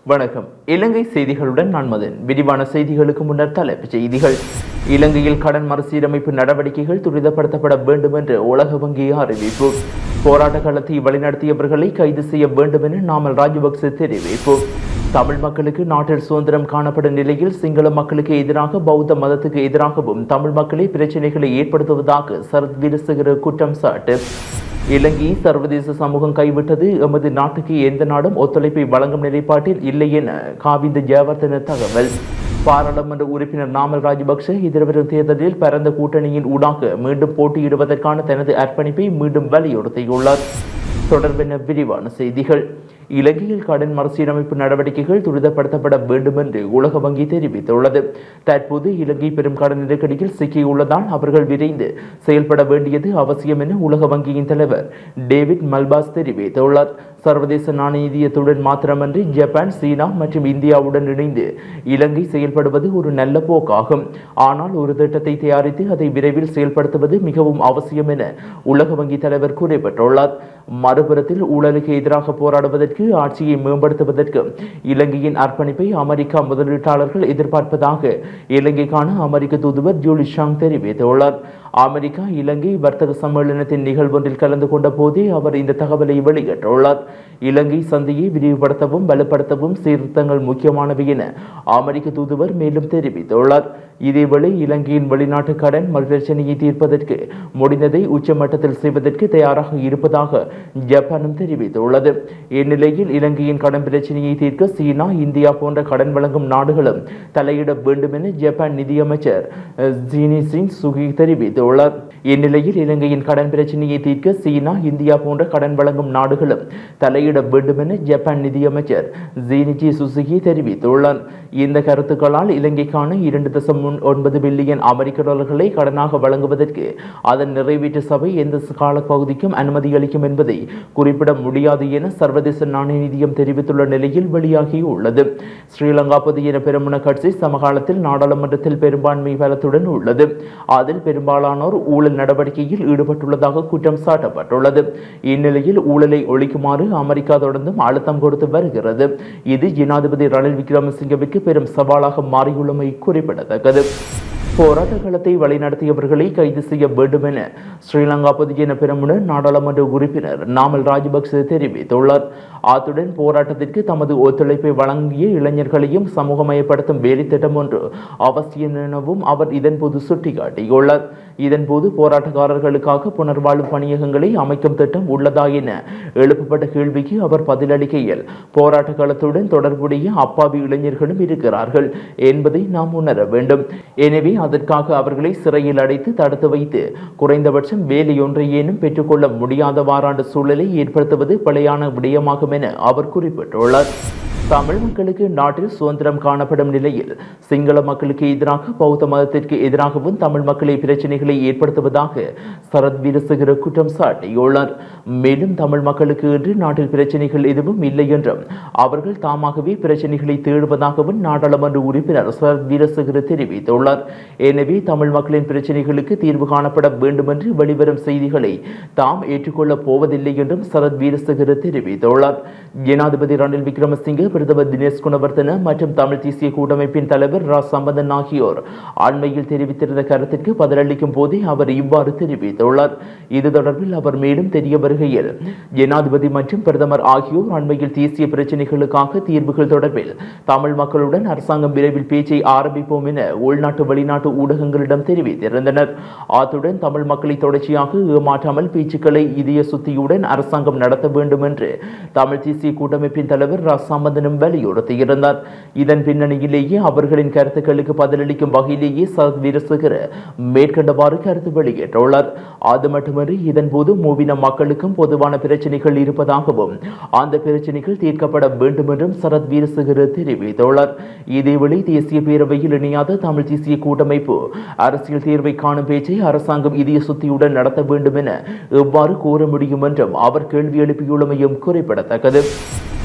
வணக்கம் இலங்கை செய்திகளுடன் நான் மதன் விரிவான செய்திகளுக்கு முன்னர் தலைப்புச் செய்திகள் இலங்கையில் கடன் மறுசீரமைப்பு நடவடிக்கைகள் துரிதப்படுத்தப்பட வேண்டும் என்று உலக வங்கி அறிவிப்பு போராட்ட களத்தை வழிநடத்தியவர்களை கைது செய்ய வேண்டும் என நாமல் ராஜபக்ச தெரிவிப்பு தமிழ் மக்களுக்கு நாட்டில் சுதந்திரம் காணப்படும் நிலையில் சிங்கள மக்களுக்கு எதிராக பௌத்த மதத்துக்கு எதிராகவும் தமிழ் மக்களே பிரச்சனைகளை ஏற்படுத்துவதாக சரத் வீரசேகர குற்றம் சாட்டு இலங்கையை சர்வதேச சமூகம் கைவிட்டது எமது நாட்டுக்கு எந்த நாடும் ஒத்துழைப்பை வழங்கும் நிலைப்பாட்டில் இல்லை என காவிந்த ஜெயவர்தன தகவல் பாராளுமன்ற உறுப்பினர் நாமல் ராஜபக்ஷ எதிர்வரும் தேர்தலில் பரந்த கூட்டணியின் ஊடாக மீண்டும் போட்டியிடுவதற்கான தனது அர்ப்பணிப்பை மீண்டும் வலியுறுத்தியுள்ளார் தொடர்பென விரிவான செய்திகள் இலங்கையில் கடன் மறுசீரமைப்பு நடவடிக்கைகள் துரிதப்படுத்தப்பட வேண்டும் என்று உலக வங்கி தெரிவித்துள்ளது தற்போது இலங்கை பெரும் கடன் நெருக்கடியில் சிக்கியுள்ளதால் அவர்கள் விரைந்து செயல்பட வேண்டியது அவசியம் என உலக வங்கியின் தலைவர் டேவிட் மல்பாஸ் தெரிவித்துள்ளார் சர்வதேச நாணய நிதியத்துடன் மாத்திரமன்றி ஜப்பான் சீனா மற்றும் இந்தியாவுடன் இணைந்து இலங்கை செயல்படுவது ஒரு நல்ல போக்காகும் ஆனால் ஒரு திட்டத்தை தயாரித்து அதை விரைவில் செயல்படுத்துவது மிகவும் அவசியம் என உலக வங்கி தலைவர் குறிப்பிட்டுள்ளார் மறுபுறத்தில் ஊழலுக்கு எதிராக போராடுவதற்கு ஆட்சியை மேம்படுத்துவதற்கு இலங்கையின் அர்ப்பணிப்பை அமெரிக்கா முதலீட்டாளர்கள் எதிர்பார்ப்பதாக இலங்கைக்கான அமெரிக்க தூதுவர் ஜூலி ஷாங் தெரிவித்துள்ளார் அமெரிக்கா இலங்கை வர்த்தக சம்மேளனத்தின் நிகழ்வொன்றில் கலந்து கொண்ட போதே அவர் இந்த தகவலை வெளியிட்டுள்ளார் இலங்கை சந்தையை விரிவுபடுத்தவும் பலப்படுத்தவும் சீர்திருத்தங்கள் முக்கியமானவை என அமெரிக்க தூதுவர் மேலும் தெரிவித்துள்ளார் இதேவேளை இலங்கையின் வெளிநாட்டு கடன் பிரச்சனையை தீர்ப்பதற்கு முடிந்ததை உச்சமட்டத்தில் செய்வதற்கு தயாராக இருப்பதாக ஜப்பானும் தெரிவித்துள்ளது இந்நிலையில் இலங்கையின் கடன் பிரச்சனையை தீர்க்க சீனா இந்தியா போன்ற கடன் வழங்கும் நாடுகளும் தலையிட வேண்டும் என ஜப்பான் நிதியமைச்சர் ஜீனி சிங் சுகி தெரிவித்துள்ளார் இந்நிலையில் இலங்கையின் கடன் பிரச்சனையை தீர்க்க சீனா இந்தியா போன்ற கடன் வழங்கும் நாடுகளும் தலையிட வேண்டும் என ஜப்பான் நிதியமைச்சர் ஜீனிச்சி சுசுகி தெரிவித்துள்ளார் இந்த கருத்துக்களால் இலங்கைக்கான இரண்டு தசம் ஒன்பது பில்லியன் அமெரிக்க டாலர்களை கடனாக வழங்குவதற்கு அதன் நிறைவேற்று சபை எந்த காலப்பகுதிக்கும் அனுமதி அளிக்கும் என்பதை குறிப்பிட முடியாது என சர்வதேச நாணய நிதியம் தெரிவித்துள்ள நிலையில் வெளியாகியுள்ளது ஸ்ரீலங்கா பொதுஜன பெருமுன கட்சி சமகாலத்தில் நாடாளுமன்றத்தில் பெரும்பான்மை பலத்துடன் உள்ளது அதில் பெரும்பாலானோர் ஊழல் நடவடிக்கையில் ஈடுபட்டுள்ளதாக குற்றம் சாட்டப்பட்டுள்ளது இந்நிலையில் ஊழலை ஒழிக்குமாறு அமெரிக்கா தொடர்ந்தும் அழுத்தம் கொடுத்து வருகிறது இது ஜனாதிபதி ரணில் விக்ரமசிங்கவிற்கு பெரும் சவாலாக மாறியுள்ளமை குறிப்பிடத்தக்கது போராட்ட களத்தை வழிநடத்தியவர்களை கைது செய்ய வேண்டும் என ஸ்ரீலங்கா பொதுஜன பெருமுன நாடாளுமன்ற உறுப்பினர் நாமல் ராஜபக்ச தெரிவித்துள்ளார் அத்துடன் போராட்டத்திற்கு தமது ஒத்துழைப்பை வழங்கிய இளைஞர்களையும் சமூகமயப்படுத்தும் வேலை திட்டம் ஒன்று அவசியம் எனவும் அவர் இதன்போது சுட்டிக்காட்டியுள்ளார் இதன்போது போராட்டக்காரர்களுக்காக புனர்வாழ்வு பணியகங்களை அமைக்கும் திட்டம் உள்ளதா என எழுப்பப்பட்ட கேள்விக்கு அவர் பதிலளிக்கையில் போராட்ட களத்துடன் தொடர்புடைய அப்பாவி இளைஞர்களும் இருக்கிறார்கள் என்பதை நாம் உணர வேண்டும் எனவே அதற்காக அவர்களை சிறையில் அடைத்து தடுத்து வைத்து குறைந்தபட்சம் வேலையொன்றையேனும் பெற்றுக்கொள்ள முடியாதவாறான சூழலை ஏற்படுத்துவது பிழையான விடயமாகும் என அவர் குறிப்பிட்டுள்ளார் தமிழ் மக்களுக்கு நாட்டில் சுதந்திரம் காணப்படும் நிலையில் சிங்கள மக்களுக்கு எதிராக பௌத்த மதத்திற்கு எதிராகவும் தமிழ் மக்களை பிரச்சனைகளை ஏற்படுத்துவதாக சரத் வீரசேகர குற்றம் சாட்டியுள்ளார் மேலும் தமிழ் மக்களுக்கு என்று நாட்டில் பிரச்சனைகள் எதுவும் இல்லை என்றும் அவர்கள் தாமாகவே பிரச்சனைகளை தேடுவதாகவும் நாடாளுமன்ற உறுப்பினர் சரத் வீரசேகர தெரிவித்துள்ளார் எனவே தமிழ் மக்களின் பிரச்சனைகளுக்கு தீர்வு காணப்பட வேண்டும் என்று வெளிவரும் செய்திகளை தாம் ஏற்றுக்கொள்ளப் போவதில்லை என்றும் சரத் வீரசேகர தெரிவித்துள்ளார் ஜனாதிபதி ரணில் விக்ரமசிங்கே பிரதமர் தினேஷ் குணவர்தன மற்றும் தமிழ் தேசிய கூட்டமைப்பின் தலைவர் ரா சம்பந்தன் ஆகியோர் அண்மையில் தெரிவித்திருந்த கருத்திற்கு பதிலளிக்கும் போதே அவர் இவ்வாறு தெரிவித்துள்ளார் இது தொடர்பில் அவர் மேலும் தெரிய வருகையில் ஜனாதிபதி மற்றும் பிரதமர் ஆகியோர் அண்மையில் தேசிய பிரச்சினைகளுக்காக தீர்வுகள் தொடர்பில் தமிழ் மக்களுடன் அரசாங்கம் விரைவில் பேச்சை ஆரம்பிப்போம் என உள்நாட்டு வெளிநாட்டு ஊடகங்களிடம் தெரிவித்திருந்தனர் அத்துடன் தமிழ் மக்களை தொடர்ச்சியாக ஏமாற்றாமல் பேச்சுக்களை இதய சுத்தியுடன் அரசாங்கம் நடத்த வேண்டும் என்று தமிழ் தேசிய கூட்டமைப்பின் தலைவர் ரா சம்பந்தன் எனும் வலியுறுத்தியிருந்தார் இதன் பின்னணியிலேயே அவர்களின் கருத்துக்களுக்கு பதிலளிக்கும் வகையிலேயே சரத் வீரசேகர மேற்கண்டவாறு கருத்து வெளியிட்டுள்ளார் அது மட்டுமின்றி இதன்போது மூவின மக்களுக்கும் பொதுவான பிரச்சனைகள் இருப்பதாகவும் அந்த பிரச்சனைகள் தீர்க்கப்பட வேண்டும் என்றும் சரத் வீரசேகர தெரிவித்துள்ளார் இதேவேளை தேசிய பேரவையில் இணையாத தமிழ் தேசிய கூட்டமைப்பு அரசியல் தீர்வை காணும் பேச்சை அரசாங்கம் இதய சுத்தியுடன் நடத்த வேண்டும் என எவ்வாறு கோர முடியும் என்றும் அவர் கேள்வி எழுப்பியுள்ளமையும் குறிப்பிடத்தக்கது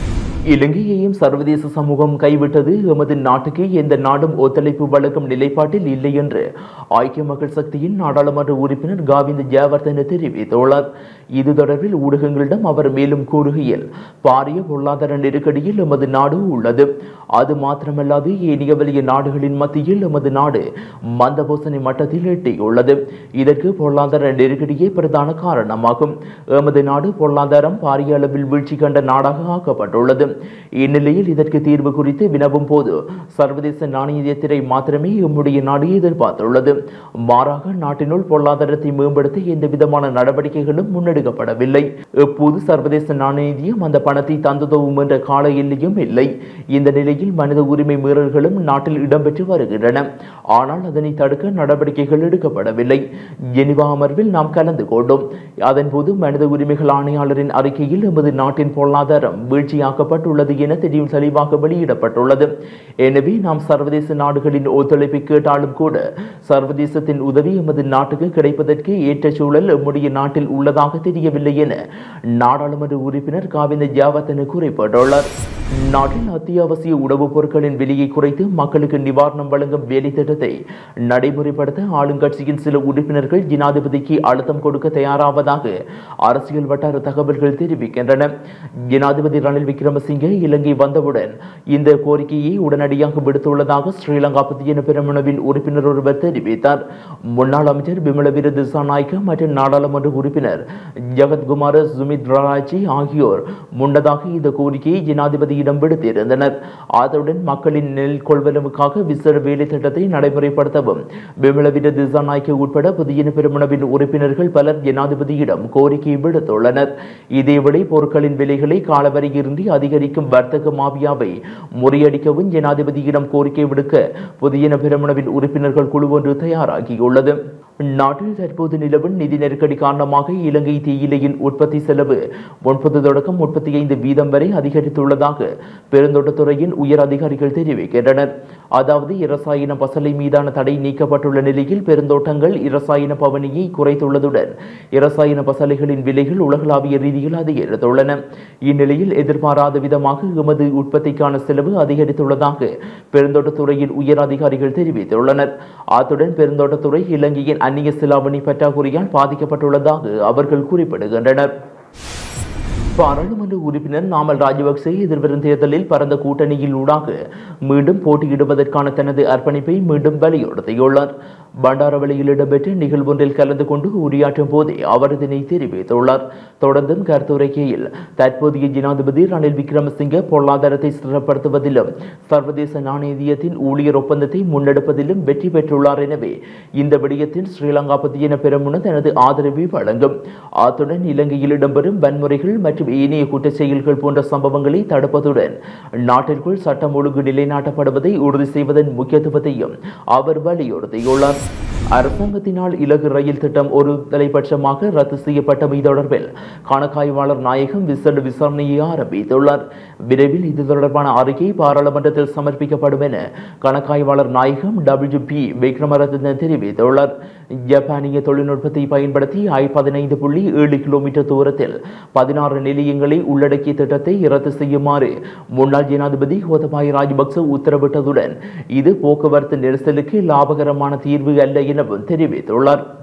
இலங்கையையும் சர்வதேச சமூகம் கைவிட்டது எமது நாட்டுக்கு எந்த நாடும் ஒத்துழைப்பு வழங்கும் நிலைப்பாட்டில் இல்லை என்று ஐக்கிய மக்கள் சக்தியின் நாடாளுமன்ற உறுப்பினர் காவிந்த ஜெயவர்தன தெரிவித்துள்ளார் இது தொடர்பில் ஊடகங்களிடம் அவர் மேலும் கூறுகையில் பாரிய பொருளாதார நெருக்கடியில் எமது நாடு உள்ளது அது மாத்திரமல்லாது ஏனைய வலிய நாடுகளின் மத்தியில் எமது நாடு மந்தபோசனை மட்டத்தில் எட்டியுள்ளது இதற்கு பொருளாதார நெருக்கடியே பிரதான காரணமாகும் எமது நாடு பொருளாதாரம் பாரிய அளவில் வீழ்ச்சி கண்ட நாடாக ஆக்கப்பட்டுள்ளது இந்நிலையில் இதற்கு தீர்வு குறித்து வினவும் போது சர்வதேச நாணயத்திரை மாத்திரமே எம்முடைய நாடு எதிர்பார்த்துள்ளது மாறாக நாட்டினுள் பொருளாதாரத்தை மேம்படுத்த எந்த விதமான நடவடிக்கைகளும் முன்னெடுக்கப்படவில்லை எப்போது சர்வதேச நாணயம் அந்த பணத்தை தந்துதவும் என்ற கால எல்லையும் இல்லை இந்த நிலையில் மனித உரிமை மீறல்களும் நாட்டில் இடம்பெற்று வருகின்றன ஆனால் அதனை தடுக்க நடவடிக்கைகள் எடுக்கப்படவில்லை ஜெனிவா அமர்வில் நாம் கலந்து கொண்டோம் அதன்போது மனித உரிமைகள் ஆணையாளரின் அறிக்கையில் எமது நாட்டின் பொருளாதாரம் வீழ்ச்சியாக்கப்பட்டுள்ளது என தெரியும் தெளிவாக வெளியிடப்பட்டுள்ளது எனவே நாம் சர்வதேச நாடுகளின் ஒத்துழைப்பை கேட்டாலும் கூட சர்வதேசத்தின் உதவி எமது நாட்டுக்கு கிடைப்பதற்கு ஏற்ற சூழல் எம்முடைய நாட்டில் உள்ளதாக தெரியவில்லை என நாடாளுமன்ற உறுப்பினர் காவிந்த ஜாவத்தன குறிப்பிட்டுள்ளார் நாட்டில் அத்தியாவசிய உணவுப் பொருட்களின் விலையை குறைத்து மக்களுக்கு நிவாரணம் வழங்கும் வேலை திட்டத்தை நடைமுறைப்படுத்த ஆளுங்கட்சியின் சில உறுப்பினர்கள் ஜனாதிபதிக்கு அழுத்தம் கொடுக்க தயாராவதாக அரசியல் வட்டார தகவல்கள் தெரிவிக்கின்றன ஜனாதிபதி ரணில் விக்ரமசிங்கே இலங்கை வந்தவுடன் இந்த கோரிக்கையை உடனடியாக விடுத்துள்ளதாக ஸ்ரீலங்கா புதிய பெருமனவின் உறுப்பினர் ஒருவர் தெரிவித்தார் முன்னாள் அமைச்சர் பிமலவீர திசாநாயக்க மற்றும் நாடாளுமன்ற உறுப்பினர் ஜெகத்குமார சுமித்ராஜி ஆகியோர் முன்னதாக இந்த கோரிக்கையை ஜனாதிபதியிடம் விடுத்திருந்தனர் அதுடன் மக்களின் நெல் கொள்வனவுக்காக விசேட வேலை திட்டத்தை நடைமுறைப்படுத்தவும் பிமலவீர திசாநாயக்க உட்பட புதிய பெருமனவின் உறுப்பினர்கள் பலர் ஜனாதிபதியிடம் கோரிக்கை விடுத்துள்ளனர் இதேவேளை பொருட்களின் விலைகளை காலவரையின்றி அதிகரிக்கும் வர்த்தக மாபியாவை முறியடிக்கவும் ஜனாதிபதியிடம் கோரிக்கை விடுக்க புதிய பெருமனவின் உறுப்பினர்கள் குழு ஒன்று தயாராகியுள்ளது நாட்டில் தற்போது நிலவும் நிதி நெருக்கடி காரணமாக இலங்கை தேயிலையின் உற்பத்தி செலவு ஒன்பது தொடக்கம் முப்பத்தி ஐந்து வீதம் வரை அதிகரித்துள்ளதாக பெருந்தோட்டத்துறையின் உயர் அதிகாரிகள் தெரிவிக்கின்றனர் அதாவது இரசாயன பசலை மீதான தடை நீக்கப்பட்டுள்ள நிலையில் பெருந்தோட்டங்கள் இரசாயன பவனியை குறைத்துள்ளதுடன் இரசாயன பசலைகளின் விலைகள் உலகளாவிய ரீதியில் அதிகரித்துள்ளன இந்நிலையில் எதிர்பாராத விதமாக எமது உற்பத்திக்கான செலவு அதிகரித்துள்ளதாக பெருந்தோட்டத்துறையின் உயர் அதிகாரிகள் தெரிவித்துள்ளனர் அத்துடன் பெருந்தோட்டத்துறை இலங்கையின் அந்நிய செலாவணி பற்றாக்குறையால் பாதிக்கப்பட்டுள்ளதாக அவர்கள் குறிப்பிடுகின்றனர் பாராளுமன்ற உறுப்பினர் நாமல் ராஜபக்சே எதிர்வரும் தேர்தலில் பரந்த கூட்டணியில் ஊடாக மீண்டும் போட்டியிடுவதற்கான தனது அர்ப்பணிப்பை மீண்டும் வலியுறுத்தியுள்ளார் பண்டாரவளியில் இடம்பெற்ற நிகழ்வொன்றில் கலந்து கொண்டு உரையாற்றும் போதே அவர் இதனை தெரிவித்துள்ளார் தொடர்ந்தும் கருத்துரைக்கையில் தற்போதைய ஜனாதிபதி ரணில் விக்ரமசிங்கே பொருளாதாரத்தை ஸ்திரப்படுத்துவதிலும் சர்வதேச நாணயத்தின் ஊழியர் ஒப்பந்தத்தை முன்னெடுப்பதிலும் வெற்றி பெற்றுள்ளார் எனவே இந்த விடயத்தில் ஸ்ரீலங்கா பத்தியன பெருமுன தனது ஆதரவை வழங்கும் அத்துடன் இலங்கையில் இடம்பெறும் வன்முறைகள் மற்றும் ஏனைய குற்றச் செயல்கள் போன்ற சம்பவங்களை தடுப்பதுடன் நாட்டிற்குள் சட்டம் ஒழுங்கு நிலைநாட்டப்படுவதை உறுதி செய்வதன் முக்கியத்துவத்தையும் அவர் வலியுறுத்தியுள்ளார் அரசாங்கத்தினால் இலகு ரயில் திட்டம் ஒரு தலைபட்சமாக ரத்து செய்யப்பட்டமை தொடர்பில் கணக்காய்வாளர் நாயகம் விசேட விசாரணையை ஆரம்பித்துள்ளார் விரைவில் இது தொடர்பான அறிக்கை பாராளுமன்றத்தில் சமர்ப்பிக்கப்படும் என கணக்காய்வாளர் நாயகம் டபிள்யூ பி விக்ரமரத்ன தெரிவித்துள்ளார் ஜப்பானிய தொழில்நுட்பத்தை பயன்படுத்தி ஐ பதினைந்து புள்ளி ஏழு கிலோமீட்டர் தூரத்தில் பதினாறு நிலையங்களை உள்ளடக்கிய திட்டத்தை ரத்து செய்யுமாறு முன்னாள் ஜனாதிபதி கோத்தபாய ராஜபக்ச உத்தரவிட்டதுடன் இது போக்குவரத்து நெரிசலுக்கு லாபகரமான தீர்வு அல்ல எனவும் தெரிவித்துள்ளார்